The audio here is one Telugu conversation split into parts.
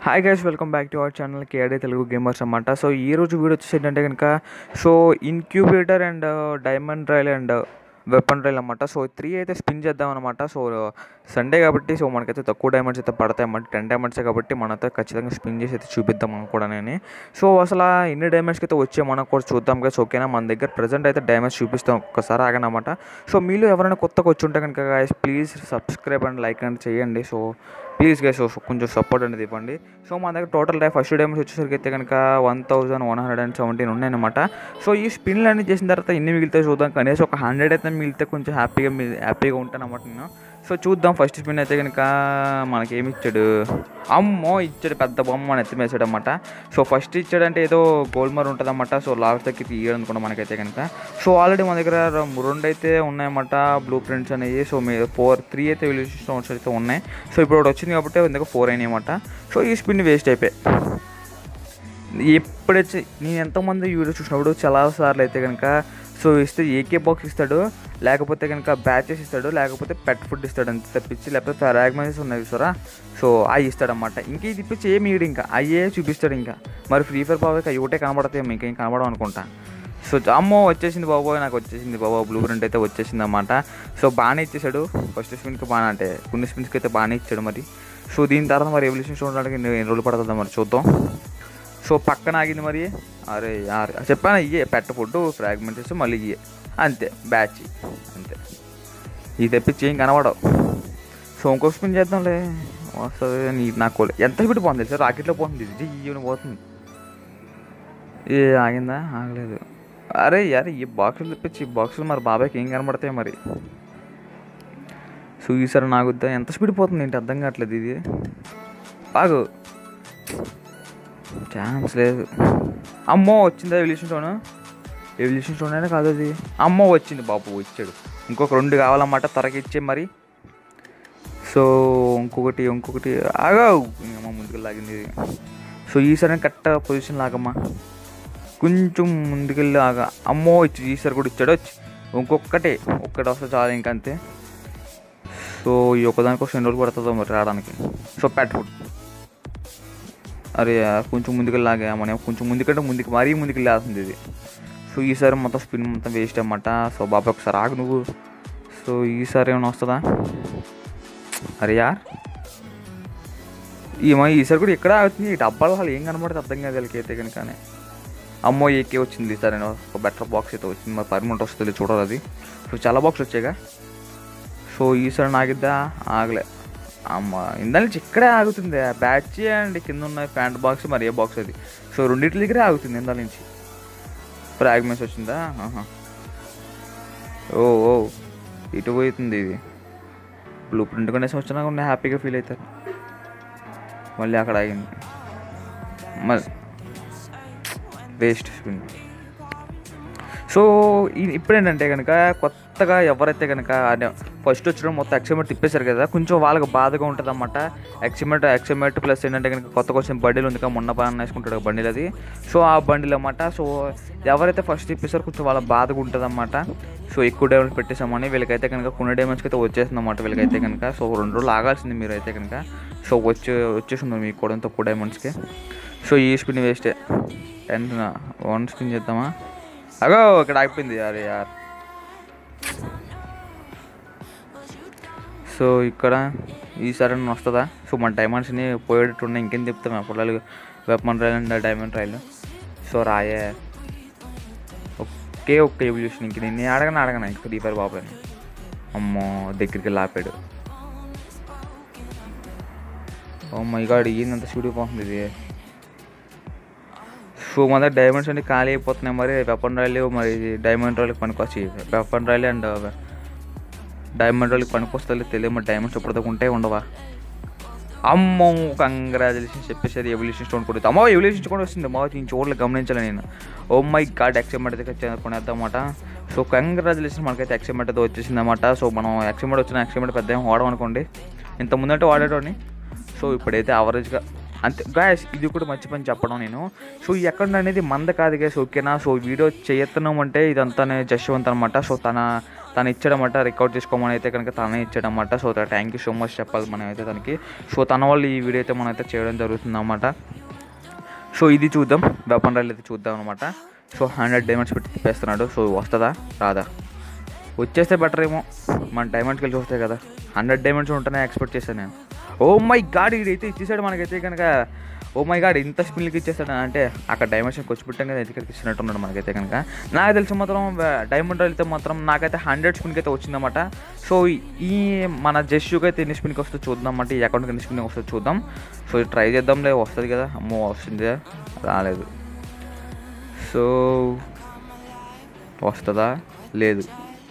Hi guys welcome back to our channel కేఆర్డే తెలుగు గేమర్స్ అన్నమాట సో ఈ రోజు వీడియో వచ్చేసి ఏంటంటే కనుక so incubator and diamond rail and weapon rail అన్నమాట సో త్రీ అయితే స్పిన్ చేద్దాం అనమాట సో సండే కాబట్టి సో మనకైతే తక్కువ డైమండ్స్ అయితే పడతాయి అన్నమాట టెన్ డైమండ్సే కాబట్టి మనతో ఖచ్చితంగా స్పిన్ చేసి అయితే చూపిద్దాం మనం కూడా నేను సో అసలు ఆ ఎన్ని డైమండ్స్కి అయితే వచ్చే మనం కూడా చూద్దాం కదా సో ఓకేనా మన దగ్గర ప్రజెంట్ అయితే డైమండ్స్ చూపిస్తాం ఒక్కసారి ఆగనమాట సో మీలో ఎవరైనా కొత్తగా వచ్చి ఉంటే కనుక guys please subscribe and like and చేయండి సో ప్లీజ్ గైస్ కొంచెం సపోర్ట్ అనేది ఇవ్వండి సో మా దగ్గర టోటల్ డే ఫస్ట్ డైమండ్స్ వచ్చేసరికి అయితే కనుక one thousand one hundred and seventeen ఉన్నాయన్నమాట సో ఈ స్పిన్లు అన్ని చేసిన తర్వాత ఎన్ని మిగిలితే చూద్దాం కనీసం ఒక హండ్రెడ్ అయితే మిగిలితే కొంచెం హ్యాపీగా మీ హ్యాపీగా ఉంటాను అన్నమాట నేను సో చూద్దాం ఫస్ట్ స్పిన్ అయితే కనుక మనకి ఏమి ఇచ్చాడు అమ్మో ఇచ్చాడు పెద్ద బొమ్మ అని ఎత్తిమేసాడు అనమాట సో ఫస్ట్ ఇచ్చాడంటే ఏదో గోల్డ్ మర్ ఉంటుంది అనమాట సో లాస్ట్ దగ్గర తీయడం అనుకున్నాం మనకైతే కనుక సో ఆల్రెడీ మన దగ్గర రెండు అయితే ఉన్నాయన్నమాట బ్లూ ప్రింట్స్ అనేవి సో మీ ఫోర్ త్రీ అయితే విలేజ్ స్టోన్స్ అయితే ఉన్నాయి సో ఇప్పుడు ఒకటి వచ్చింది కాబట్టి ఇందుకు ఫోర్ అయినాయి అనమాట సో ఈ స్పిన్ వేస్ట్ అయిపోయి ఎప్పుడైతే నేను ఎంతోమంది వీడియో చూసినప్పుడు చాలా సార్లు అయితే కనుక సో ఇస్తే ఏకే బాక్స్ ఇస్తాడు లేకపోతే కనుక బ్యాచెస్ ఇస్తాడు లేకపోతే పెట్ ఫుడ్ ఇస్తాడు అంత తప్పించి లేకపోతే ఫ్రాగ్మెంట్స్ ఉన్నాయి చూసారా సో అవి ఇస్తాడనమాట ఇంక ఇది ఇప్పించి ఏమి ఇడు ఇంకా అయ్యే చూపిస్తాడు ఇంకా మరి ఫ్రీ ఫైర్ బాబాయ్ అవి ఒకటే కనబడతాయి ఇంకేం కనబడవు అనుకుంటా సో అమ్మో వచ్చేసింది బాబోయ్ నాకు వచ్చేసింది బాబా బ్లూ ప్రింట్ అయితే వచ్చేసింది అనమాట సో బాగానే ఇచ్చేసాడు ఫస్ట్ స్పిన్కి బాగా అంటే కొన్ని స్పిన్స్కి అయితే బాగానే ఇచ్చాడు మరి సో దీని తర్వాత మరి ఎవల్యూషన్ చూడడానికి ఎన్ని రోజులు పడుతుందో మరి చూద్దాం సో పక్కన ఆగింది మరి అరే యార్ చెప్పాను ఇయ్యే పెట్ట ఫుడ్ ఫ్రాగ్మెంట్స్ మళ్ళీ ఇయ్యే అంతే బ్యాచ్ అంతే ఇది తెప్పించి ఏం కనబడవు సో ఇంకో స్పిన్ చేద్దాంలే వస్తుంది నీ నాకు ఎంత స్పీడ్ పోతుంది సార్ రాకెట్లో పోతుంది ఇది ఈవెన్ పోతుంది ఏ ఆగిందా ఆగలేదు అరే యార్ ఈ బాక్సులు తెప్పించి ఈ బాక్సులు మరి బాబాయ్కి ఏం కనబడతాయి మరి సో ఈసారి నాగుద్దా ఎంత స్పీడ్ పోతుంది ఏంటి అర్థం కావట్లేదు ఇది బాగు ఛాన్స్ లేదు అమ్మో వచ్చిందా ఎవల్యూషన్ స్టోన్ ఎవల్యూషన్ స్టోన్ అయినా కాదు అది అమ్మో వచ్చింది బాబు వచ్చాడు ఇంకొక రెండు కావాలన్నమాట త్వరగా ఇచ్చే మరి సో ఇంకొకటి ఇంకొకటి ఆగా అమ్మ ముందుకు లాగింది ఇది సో ఈసారి కరెక్ట్ పొజిషన్ లాగమ్మా కొంచెం ముందుకెళ్ళి ఆగా అమ్మో ఇచ్చి ఈసారి కూడా ఇచ్చాడు వచ్చి ఇంకొక్కటే ఒక్కటి వస్తే చాలు ఇంకా అంతే సో ఈ ఒక్కదానికి రెండు రోజులు పడుతుందో మరి రావడానికి సో పెట్ ఫుడ్ అరే కొంచెం ముందుకు లాగా మనం కొంచెం ముందుకంటే ముందుకు మరీ ముందుకు వెళ్ళాల్సింది ఇది సో ఈసారి మొత్తం స్పిన్ మొత్తం వేస్ట్ అన్నమాట సో బాబాయ్ ఒకసారి ఆగు నువ్వు సో ఈసారి ఏమైనా వస్తుందా అరే యార్ ఏమో ఈసారి కూడా ఎక్కడ ఆగుతుంది ఈ డబ్బాలు అసలు ఏం కనబడుతుంది అర్థం కాదు వీళ్ళకి అయితే కనుకనే అమ్మో ఏకే వచ్చింది ఈసారి ఒక బెటర్ బాక్స్ అయితే వచ్చింది మరి పర్మనెంట్ వస్తుంది చూడాలి అది సో చాలా బాక్స్ వచ్చాయిగా సో ఈసారి నాగిద్దా ఆగలే అమ్మ ఇందాక నుంచి ఇక్కడే ఆగుతుంది బ్యాచ్ అండ్ కింద ఉన్న ప్యాంట్ బాక్స్ మరి ఏ బాక్స్ అది సో రెండింటి దగ్గరే ఆగుతుంది ఇందాక నుంచి ఫ్రాగ్మెంట్స్ వచ్చిందా ఆహా. ఓ ఓ ఇటు పోతుంది ఇది బ్లూ ప్రింట్ కొనేసి వచ్చినా కూడా హ్యాపీగా ఫీల్ అవుతారు మళ్ళీ అక్కడ ఆగింది మరి వేస్ట్ స్పిన్ సో ఈ- ఇప్పుడేంటంటే కనుక కొత్తగా ఎవరైతే కనుక ఫస్ట్ వచ్చిన మొత్తం ఎక్స్ఎమెంట్ తిప్పేశారు కదా కొంచెం వాళ్ళకి బాధగా ఉంటుంది అనమాట ఎక్స్ఎమెంట్ ఎక్స్ఎమెంట్ ప్లస్ ఏంటంటే కనుక కొత్తగా వచ్చిన బండిలు ఉంది కదా మొన్న బాగా వేసుకుంటాడు ఆ బండిలు అది సో ఆ బండిలు అన్నమాట సో ఎవరైతే ఫస్ట్ తిప్పేశారో కొంచెం వాళ్ళ బాధగా ఉంటుంది అనమాట సో ఎక్కువ డైమండ్స్ పెట్టేసామని వీళ్ళకైతే కనుక కొన్ని డైమండ్స్కి అయితే వచ్చేసింది అనమాట వీళ్ళకైతే కనుక సో రెండు రోజులు ఆగాల్సింది మీరు అయితే కనుక సో వచ్చే వచ్చేసింది మీకు కూడా తక్కువ డైమండ్స్కి సో ఈ స్పిన్ వేస్టే టెన్ వన్ స్పిన్ చేద్దామా అగో ఇక్కడ ఆగిపోయింది అరే యార్ సో ఇక్కడ ఈసారి అన్న వస్తుందా సో మన డైమండ్స్ని పోయేటట్టు ఉన్నాయి ఇంకేం చెప్తాం అప్పుడు weapon rail and diamond rail so రాయే ఒకే ఒక్క ఎవల్యూషన్ ఇంక నేను అడగను అడగను ఇంక ఫ్రీ ఫైర్ బాబాయ్ అమ్మో దగ్గరికి వెళ్ళి ఆపాడు ఓ మై గాడ్ ఏందంత స్పీడ్ పోతుంది ఇది సో మన దగ్గర డైమండ్స్ అన్ని ఖాళీ అయిపోతున్నాయి మరి వెపన్ రైలు మరి డైమండ్ రైల్కి పనికొచ్చి వెపన్ రైలు అండ్ డైమండ్ రైల్కి పనికొస్తుంది తెలియదు మరి డైమండ్స్ ఎప్పటిదాకా ఉంటాయి ఉండవా అమ్మో కంగ్రాచులేషన్స్ చెప్పేసారు ఎవల్యూషన్ స్టోన్ కూడా అమ్మో ఎవల్యూషన్ కూడా వస్తుంది మా నేను చూడలే గమనించాలి నేను ఓ మై గాడ్ ఎక్స్ఎంఎట్ అయితే కొనేద్దామన్నమాట సో కంగ్రాచులేషన్స్ మనకైతే ఎక్స్ఎంఎట్ అయితే వచ్చేసింది అనమాట సో మనం ఎక్స్ఎంఎట్ వచ్చిన ఎక్స్ఎంఎట్ పెద్ద ఏం వాడడం అనుకోండి ఇంత ముందంటే వాడేటోని సో ఇప్పుడైతే అవరేజ్గా అంతే గాయస్ ఇది కూడా మంచి పని చెప్పడం నేను సో ఈ అకౌంట్ అనేది మంద కాదు గ్యాస్ ఓకేనా సో వీడియో చేయతున్నాం అంటే ఇదంతా జశ్వంత్ అనమాట సో తన తను ఇచ్చాడన్నమాట రికార్డ్ చేసుకోమని అయితే కనుక తనే ఇచ్చాడన్నమాట so thank you so much చెప్పాలి మనం అయితే తనకి సో తన వల్ల ఈ వీడియో అయితే మనం అయితే చేయడం జరుగుతుంది అన్నమాట సో ఇది చూద్దాం వెపన్ రైల్ అయితే చూద్దాం అనమాట సో హండ్రెడ్ డైమండ్స్ పెట్టి తిప్పేస్తున్నాడు సో వస్తుందా రాదా వచ్చేస్తే బెటర్ ఏమో మన డైమండ్స్కి వెళ్ళి వస్తాయి కదా హండ్రెడ్ డైమండ్స్ ఉంటేనే ఎక్స్పెక్ట్ చేశాను నేను ఓ మై గాడ్ ఇదైతే ఇచ్చేసాడు మనకైతే కనుక ఓ మై గాడ్ ఇంత స్పిన్లకి ఇచ్చేస్తాడు అంటే అక్కడ డైమండ్స్ వచ్చి పుట్టాం కదా ఇక్కడికి ఇచ్చినట్టున్నాడు మనకైతే కనుక నాకు తెలిసి మాత్రం డైమండ్ వెళ్తే మాత్రం నాకైతే హండ్రెడ్ స్పిన్కి అయితే వచ్చిందన్నమాట సో ఈ మన జస్యూకి అయితే ఎన్ని స్పిన్కి వస్తుందో చూద్దాం అంటే ఈ అకౌంట్కి ఎన్ని స్పిన్కి వస్తుందో చూద్దాం సో ఇది ట్రై చేద్దాంలే వస్తుంది కదా అమ్మో వస్తుంది రాలేదు సో వస్తుందా లేదు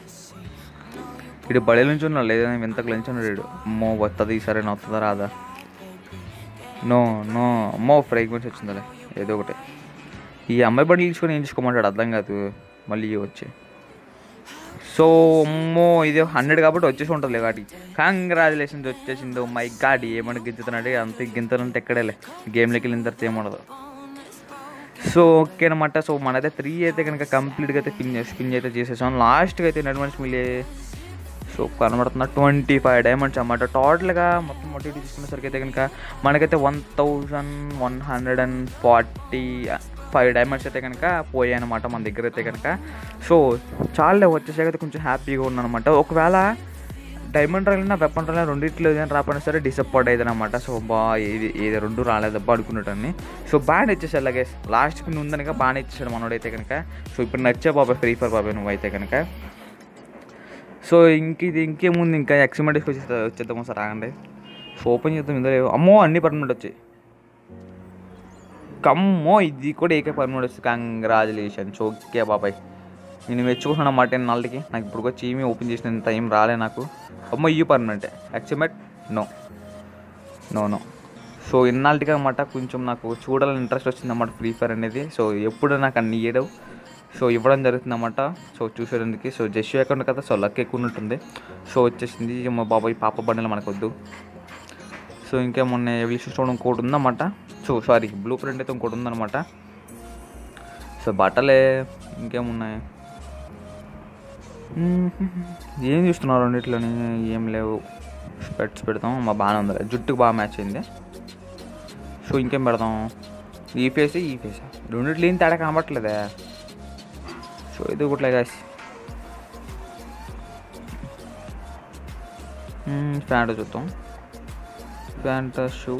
ఇటు బడి నుంచి ఉన్నా లేదని వింతకు నుంచి ఉన్నాడు వీడు అమ్మో వస్తుంది ఈసారి వస్తుందా రాదా నో నో అమ్మో ఫ్రేగ్రెన్స్ వచ్చిందలే ఏదో ఒకటి ఈ అమ్మాయి బండి తీసుకొని ఏం తీసుకోమంటాడు అర్థం కాదు మళ్ళీ వచ్చి సో అమ్మో ఇది హండ్రెడ్ కాబట్టి వచ్చేసి ఉంటుంది వాటి కంగ్రాచులేషన్స్ వచ్చేసింది మై గాడ్ ఏమన్నా గించుతున్నాడు అంత గింతలంటే ఎక్కడేలే గేమ్లోకి వెళ్ళిన తర్వాత ఏముండదు సో ఓకే అనమాట సో మనైతే త్రీ అయితే కనుక కంప్లీట్గా అయితే స్పిన్ స్పిన్ అయితే చేసేసాం లాస్ట్గా అయితే డైమండ్స్ మిగిలే సో కనబడుతున్న ట్వంటీ ఫైవ్ డైమండ్స్ అన్నమాట టోటల్గా మొత్తం మొట్టి ఇటు తీసుకునేసరికి అయితే కనుక మనకైతే one thousand one hundred and forty five diamonds అయితే కనుక పోయాయి అనమాట మన దగ్గర అయితే కనుక సో చాలా వచ్చేసాక అయితే కొంచెం హ్యాపీగా ఉన్నానమాట ఒకవేళ డైమండ్ రైల్ వెపన్ రైల్ రెండింటిలో ఏదైనా రాకపోయినా సరే డిసప్పాయింట్ అయ్యింది అనమాట సో బా ఇది ఇది రెండు రాలేదబ్బా అనుకున్నటాన్ని సో బాగానే ఇచ్చేసాడు అలాగే లాస్ట్ పిన్ ఉందనక బాగానే ఇచ్చేసాడు మనోడైతే కనుక సో ఇప్పుడు నచ్చే బాబాయ్ ఫ్రీ ఫైర్ బాబాయ్ నువ్వు అయితే కనుక సో ఇంక ఇది ఇంకేముంది ఇంకా ఎక్స్మెంట్కి వచ్చేస్తా వచ్చేద్దాం సార్ ఆగండి సో ఓపెన్ చేద్దాం ఇందులో ఏవో- అమ్మో అన్ని పర్మనెంట్ వచ్చాయి కమ్మో ఇది కూడా ఏకే పర్మనెంట్ వస్తుంది కంగ్రాచులేషన్స్ ఓకే బాబాయ్ నేను మెచ్చుకుంటున్నా మాట నాళ్ళకి నాకు ఇప్పుడు వచ్చి ఏమీ ఓపెన్ చేసిన టైం రాలే నాకు అమ్మో ఇవి permanent actual no no no so ఇన్నాళ్ళకి అనమాట కొంచెం నాకు చూడాలని ఇంట్రెస్ట్ వచ్చిందన్నమాట ఫ్రీ ఫైర్ అనేది సో ఎప్పుడు నాకు అన్ని ఇయ్యడం సో ఇవ్వడం జరుగుతుందన్నమాట సో చూసేందుకు సో జస్ట్ అకౌంట్ కదా సో లక్ ఎక్కువ ఉన్నట్టుంది సో వచ్చేసింది మా బాబాయ్ పాప బండిలు మనకు వద్దు సో ఇంకేమన్నా ఎవల్యూషన్ స్టోన్ ఇంకోటి ఉందన్నమాట సో సారీ బ్లూ ప్రింట్ అయితే ఇంకోటి ఉందన్నమాట సో బట్టలే ఇంకేమున్నాయి ఏం చూస్తున్నారు రెండిట్లోని ఏం లేవు స్పెట్స్ పెడతాం మా బాగానే ఉంది జుట్టుకు బాగా మ్యాచ్ అయింది సో ఇంకేం పెడదాం ఈ ఫేస్ ఈ ఫేస్ రెండిట్లో ఏం తేడా కనబట్టలేదే సో ఇది ఒకట్లే కాసి ప్యాంట్ చూద్దాం ప్యాంట్ షూ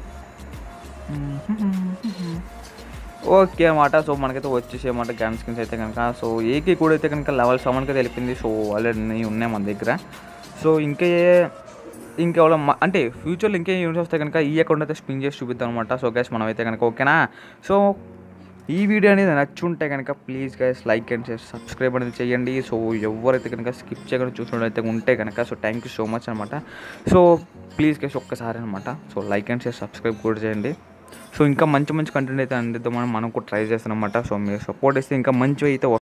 ఓకే అన్నమాట సో మనకైతే వచ్చేసి అన్నమాట గన్ స్కిన్స్ అయితే కనుక సో ఏకి కూడా అయితే కనుక లెవెల్ సెవెన్కి తెలిపింది సో ఆల్రెడీ ఉన్నాయి మన దగ్గర సో ఇంకా ఏ- ఇంకెవరో మ- అంటే ఫ్యూచర్లో ఇంకేం యూనిట్స్ వస్తే కనుక ఈ అకౌంట్ అయితే స్పిన్ చేసి చూపిద్దాం అనమాట సో గైస్ మనం అయితే కనుక ఓకేనా సో ఈ వీడియో అనేది నచ్చుంటే కనుక please guys like and share subscribe అనేది చేయండి సో ఎవరైతే కనుక స్కిప్ చేయకుండా చూసినట్టయితే ఉంటే కనుక so thank you so much అనమాట సో ప్లీజ్ గైస్ ఒక్కసారి అనమాట so like and share subscribe కూడా చేయండి సో ఇంకా మంచి మంచి కంటెంట్ అయితే అందిద్దామని మనం కూడా ట్రై చేస్తాం అనమాట సో మీరు సపోర్ట్ ఇస్తే ఇంకా మంచివి అయితే